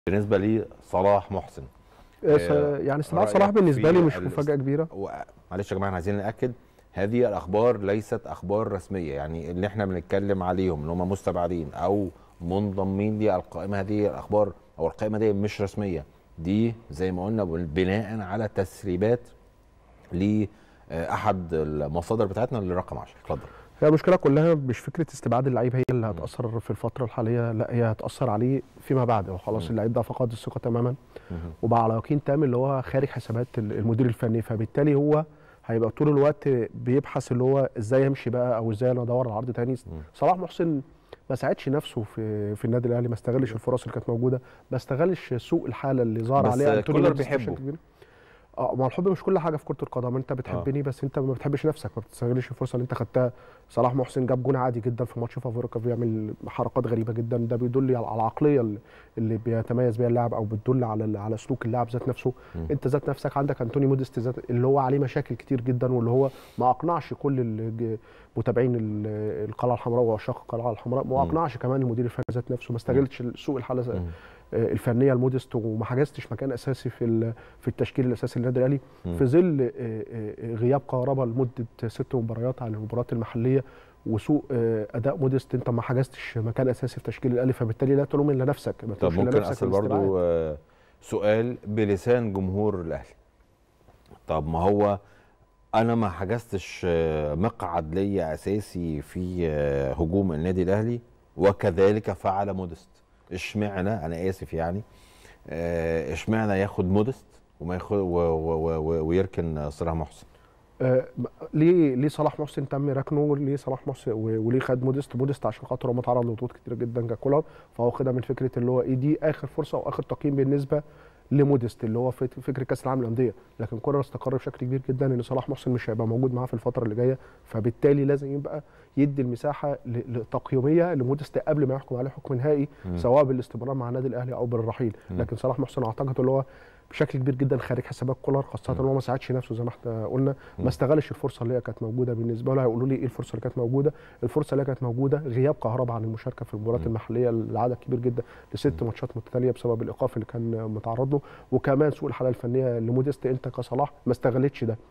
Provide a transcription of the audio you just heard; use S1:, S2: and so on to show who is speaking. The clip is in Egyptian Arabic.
S1: بالنسبه لي صلاح محسن
S2: آه، س- يعني استبعاد
S1: رأيك
S2: صلاح بالنسبه
S1: في
S2: لي مش
S1: ال-
S2: مفاجاه كبيره
S1: و- معلش يا جماعه احنا عايزين ناكد هذه الاخبار ليست اخبار رسميه يعني اللي احنا بنتكلم عليهم اللي هم مستبعدين او منضمين للقائمه هذه الاخبار او القائمه دي مش رسميه دي زي ما قلنا بناء على تسريبات لاحد المصادر بتاعتنا اللي رقم 10 اتفضل
S2: هي المشكله كلها مش فكره استبعاد اللعيب هي اللي هتاثر في الفتره الحاليه لا هي هتاثر عليه فيما بعد هو خلاص
S1: مم.
S2: اللعيب ده فقد الثقه تماما
S1: مهم.
S2: وبقى على يقين تام اللي هو خارج حسابات ال- المدير الفني فبالتالي هو هيبقى طول الوقت بيبحث اللي هو ازاي يمشي بقى او ازاي انا ادور على عرض تاني صلاح محسن ما ساعدش نفسه في في النادي الاهلي ما استغلش الفرص اللي كانت موجوده ما استغلش سوء الحاله اللي ظهر
S1: بس
S2: عليها أنتوني
S1: كولر
S2: موديست بشكل
S1: بيحبه.
S2: كبير. اه ما هو الحب مش كل حاجه في كره القدم انت بتحبني بس انت ما بتحبش نفسك ما بتستغلش الفرصه اللي انت خدتها صلاح محسن جاب جون عادي جدا في ماتش فافوريكا بيعمل حركات غريبه جدا ده بيدل على على العقليه اللي- اللي بيتميز بيها اللاعب او بتدل على على سلوك اللاعب ذات نفسه
S1: مم.
S2: انت ذات نفسك عندك انتوني موديست ذات اللي هو عليه مشاكل كتير جدا واللي هو ما اقنعش كل الج- متابعين ال- القلعه الحمراء وعشاق القلعه الحمراء ما
S1: مم.
S2: اقنعش كمان المدير الفني ذات نفسه ما استغلتش سوء الحاله
S1: مم.
S2: آه، الفنيه لموديست وما حجزتش مكان اساسي في ال- في التشكيل الاساسي للنادي الاهلي
S1: مم.
S2: في ظل آه، آه، غياب كهربا لمده ست مباريات عن المباريات المحليه وسوء آه، اداء موديست انت ما حجزتش مكان اساسي في تشكيل الاهلي فبالتالي لا تلوم الا نفسك ما
S1: طب
S2: تلومش إلا
S1: ممكن
S2: نفسك
S1: اسال
S2: بالاستبعاد.
S1: برضو آه، سؤال بلسان جمهور الاهلي طب ما هو انا ما حجزتش آه، مقعد ليا اساسي في آه، هجوم النادي الاهلي وكذلك فعل مودست اشمعنى انا اسف يعني آه، اشمعنى ياخد مودست وما ياخد و- و- و- و- ويركن صلاح محسن
S2: آه، ليه ليه صلاح محسن تم ركنه ليه صلاح محسن و- وليه خد موديست موديست عشان خاطر هو متعرض لضغوط كتير جدا ككولر فهو خدها من فكره اللي هو ايه دي اخر فرصه واخر تقييم بالنسبه لموديست اللي هو فت- فكره كاس العالم للانديه لكن كولر استقر بشكل كبير جدا ان صلاح محسن مش هيبقى موجود معاه في الفتره اللي جايه فبالتالي لازم يبقى يدي المساحه ل- لتقييميه لموديست قبل ما يحكم عليه حكم نهائي
S1: مم.
S2: سواء بالاستمرار مع النادي الاهلي او بالرحيل
S1: مم.
S2: لكن صلاح محسن اعتقد اللي هو بشكل كبير جدا خارج حسابات كولر خاصه
S1: مم.
S2: ان هو ما ساعدش نفسه زي ما احنا قلنا
S1: مم.
S2: ما استغلش الفرصه اللي هي كانت موجوده بالنسبه له هيقولوا لي ايه الفرصه اللي كانت موجوده الفرصه اللي هي كانت موجوده غياب كهربا عن المشاركه في المباريات
S1: مم.
S2: المحليه لعدد كبير جدا لست ماتشات متتاليه بسبب الايقاف اللي كان متعرض له وكمان سوء الحاله الفنيه لموديست انت كصلاح ما استغلتش ده